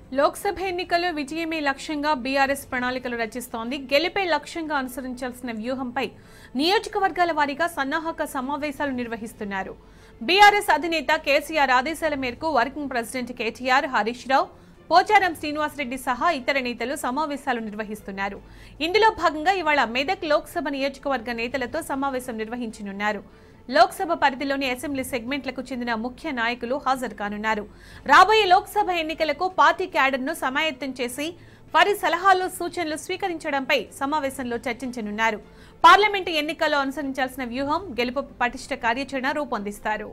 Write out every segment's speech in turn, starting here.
లోక్సభ ఎన్నికల్లో విజయమే లక్ష్యంగా బీఆర్ఎస్ ప్రణాళికలు రచిస్తోంది గెలిపే లక్ష్యంగా అనుసరించాల్సిన వ్యూహంపై నియోజకవర్గాల వారీగా సన్నాహక సమావేశాలు నిర్వహిస్తున్నారు బీఆర్ఎస్ అధినేత కేసీఆర్ ఆదేశాల మేరకు working president KTR Harish Rao Pocharam Srinivasa Reddy సహా ఇతర నేతలు సమావేశాలు నిర్వహిస్తున్నారు ఇందులో భాగంగా ఇవాళ మెదక్ లోక్సభ నియోజకవర్గ నేతలతో సమావేశం నిర్వహించనున్నారు లోక్సభ పరిధిలోని అసెంబ్లీ సెగ్మెంట్లకు చెందిన ముఖ్య నాయకులు హాజరు కానున్నారు రాబోయే లోక్సభ ఎన్నికలకు పార్టీ క్యాడర్ను సమాయత్తం చేసి వారి సలహాలు సూచనలు స్వీకరించడంపై సమావేశంలో చర్చించనున్నారు పార్లమెంటు ఎన్నికల్లో అనుసరించాల్సిన వ్యూహం గెలుపు పటిష్ట కార్యాచరణ రూపొందిస్తారు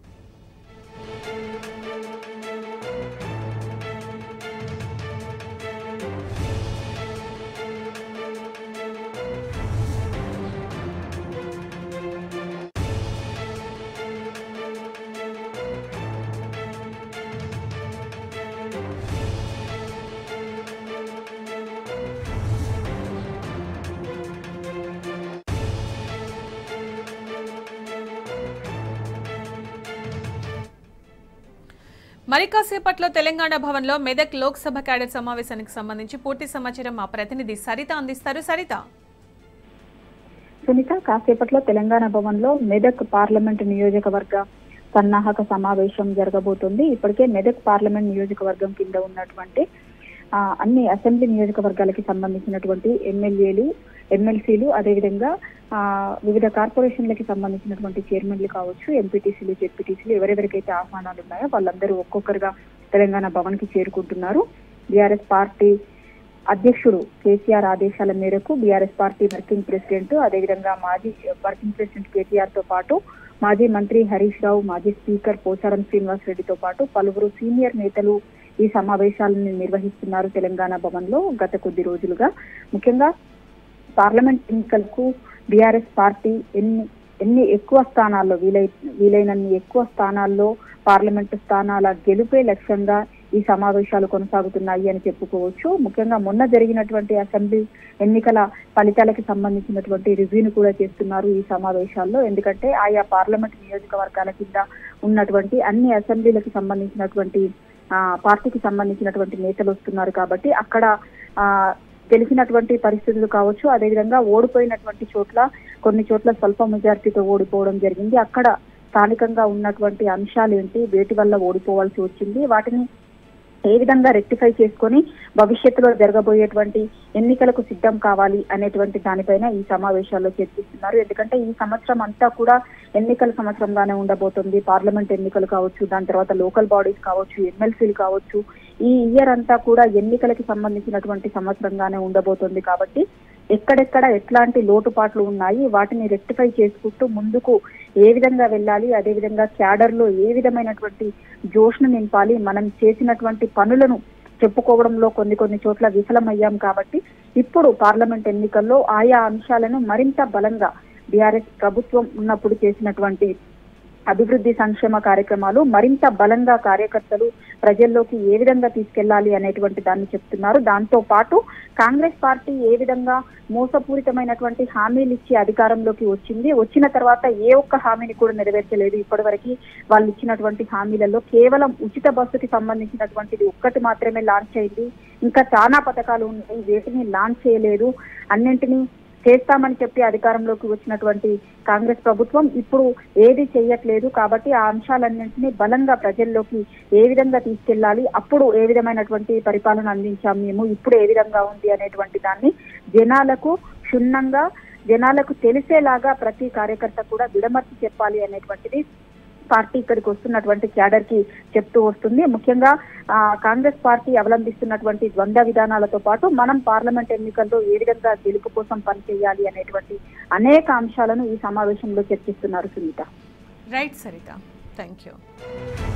మరి కాసేపట్లో తెలంగాణ భవన్లో మెదక్ లోక్సభ క్యాడర్ సమావేశానికి సంబంధించి పూర్తి సమాచారం మా ప్రతినిధి సరిత అందిస్తారు సరిత సునీత కాసేపట్లో తెలంగాణ భవన్ లో మెదక్ పార్లమెంట్ నియోజకవర్గ సన్నాహక సమావేశం జరగబోతుంది ఇప్పటికే మెదక్ పార్లమెంట్ నియోజకవర్గం కింద ఉన్నటువంటి ఆ, అన్ని అసెంబ్లీ నియోజకవర్గాలకి సంబంధించినటువంటి ఎమ్మెల్యేలు ఎమ్మెల్సీలు అదేవిధంగా ఆ, వివిధ కార్పొరేషన్లకి సంబంధించినటువంటి చైర్మన్లు కావచ్చు ఎంపీటీసీలు జెడ్పీటీసీలు ఎవరెవరికైతే ఆహ్వానాలు ఉన్నాయో వాళ్ళందరూ ఒక్కొక్కరుగా తెలంగాణ భవన్ కి చేరుకుంటున్నారు బీఆర్ఎస్ పార్టీ అధ్యక్షుడు కేసీఆర్ ఆదేశాల మేరకు బీఆర్ఎస్ పార్టీ వర్కింగ్ ప్రెసిడెంట్ అదేవిధంగా మాజీ వర్కింగ్ ప్రెసిడెంట్ కేటీఆర్ తో పాటు మాజీ మంత్రి హరీష్ రావు మాజీ స్పీకర్ పోచారం శ్రీనివాస్ రెడ్డితో పాటు పలువురు సీనియర్ నేతలు ఈ సమావేశాలను నిర్వహిస్తున్నారు తెలంగాణ భవన్ లో గత కొద్ది రోజులుగా ముఖ్యంగా పార్లమెంట్ ఎన్నికలకు బీఆర్ఎస్ పార్టీ ఎన్ని ఎన్ని ఎక్కువ స్థానాల్లో వీలై వీలైనన్ని ఎక్కువ స్థానాల్లో పార్లమెంటు స్థానాల గెలుపే లక్ష్యంగా ఈ సమావేశాలు కొనసాగుతున్నాయి అని చెప్పుకోవచ్చు ముఖ్యంగా మొన్న జరిగినటువంటి అసెంబ్లీ ఎన్నికల ఫలితాలకి సంబంధించినటువంటి రివ్యూను కూడా చేస్తున్నారు ఈ సమావేశాల్లో ఎందుకంటే ఆయా పార్లమెంట్ నియోజకవర్గాల కింద ఉన్నటువంటి అన్ని అసెంబ్లీలకు సంబంధించినటువంటి ఆ, పార్టీకి సంబంధించినటువంటి నేతలు వస్తున్నారు కాబట్టి అక్కడ ఆ గెలిచినటువంటి పరిస్థితులు కావచ్చు అదేవిధంగా ఓడిపోయినటువంటి చోట్ల కొన్ని చోట్ల స్వల్ప మెజారిటీతో ఓడిపోవడం జరిగింది అక్కడ స్థానికంగా ఉన్నటువంటి అంశాలు ఏంటి వేటి వల్ల ఓడిపోవాల్సి వచ్చింది వాటిని ఏ విధంగా రెక్టిఫై చేసుకొని భవిష్యత్తులో జరగబోయేటువంటి ఎన్నికలకు సిద్ధం కావాలి అనేటువంటి దానిపైన ఈ సమావేశాల్లో చర్చిస్తున్నారు ఎందుకంటే ఈ సంవత్సరం అంతా కూడా ఎన్నికల సంవత్సరంగానే ఉండబోతుంది పార్లమెంట్ ఎన్నికలు కావచ్చు దాని తర్వాత లోకల్ బాడీస్ కావచ్చు ఎమ్మెల్సీలు కావచ్చు ఈ ఇయర్ అంతా కూడా ఎన్నికలకి సంబంధించినటువంటి సంవత్సరంగానే ఉండబోతుంది కాబట్టి ఎక్కడెక్కడ ఎట్లాంటి లోటుపాట్లు ఉన్నాయి వాటిని రెక్టిఫై చేసుకుంటూ ముందుకు ఏ విధంగా వెళ్ళాలి అదే విధంగా క్యాడర్ లో ఏ విధమైనటువంటి జోష్ను నింపాలి మనం చేసినటువంటి పనులను చెప్పుకోవడంలో కొన్ని కొన్ని చోట్ల విఫలమయ్యాం కాబట్టి ఇప్పుడు పార్లమెంట్ ఎన్నికల్లో ఆయా అంశాలను మరింత బలంగా బీఆర్ఎస్ ప్రభుత్వం ఉన్నప్పుడు చేసినటువంటి అభివృద్ధి సంక్షేమ కార్యక్రమాలు మరింత బలంగా కార్యకర్తలు ప్రజల్లోకి ఏ విధంగా తీసుకెళ్లాలి అనేటువంటి దాన్ని చెప్తున్నారు దాంతో పాటు కాంగ్రెస్ పార్టీ ఏ విధంగా మోసపూరితమైనటువంటి హామీలు ఇచ్చి అధికారంలోకి వచ్చింది వచ్చిన తర్వాత ఏ ఒక్క హామీని కూడా నెరవేర్చలేదు ఇప్పటివరకు వాళ్ళు ఇచ్చినటువంటి హామీలలో కేవలం ఉచిత బస్సుకి సంబంధించినటువంటిది ఒక్కటి మాత్రమే లాంచ్ అయింది ఇంకా చాలా పథకాలు ఉన్నాయి వేటిని లాంచ్ చేయలేదు అన్నింటినీ చేస్తామని చెప్పి అధికారంలోకి వచ్చినటువంటి కాంగ్రెస్ ప్రభుత్వం ఇప్పుడు ఏది చేయట్లేదు కాబట్టి ఆ అంశాలన్నింటినీ బలంగా ప్రజల్లోకి ఏ విధంగా తీసుకెళ్లాలి అప్పుడు ఏ విధమైనటువంటి పరిపాలన అందించాం మేము ఇప్పుడు ఏ విధంగా ఉంది అనేటువంటి దాన్ని జనాలకు క్షుణ్ణంగా జనాలకు తెలిసేలాగా ప్రతి కార్యకర్త కూడా విడమర్చి చెప్పాలి అనేటువంటిది పార్టీ ఇక్కడికి వస్తున్నటువంటి క్యాడర్ కి చెప్తూ వస్తుంది ముఖ్యంగా ఆ, కాంగ్రెస్ పార్టీ అవలంబిస్తున్నటువంటి ద్వంద్వ విధానాలతో పాటు మనం పార్లమెంట్ ఎన్నికల్లో ఏ విధంగా గెలుపు కోసం పనిచేయాలి అనేటువంటి అనేక అంశాలను ఈ సమావేశంలో చర్చిస్తున్నారు Sunitha right Saritha thank you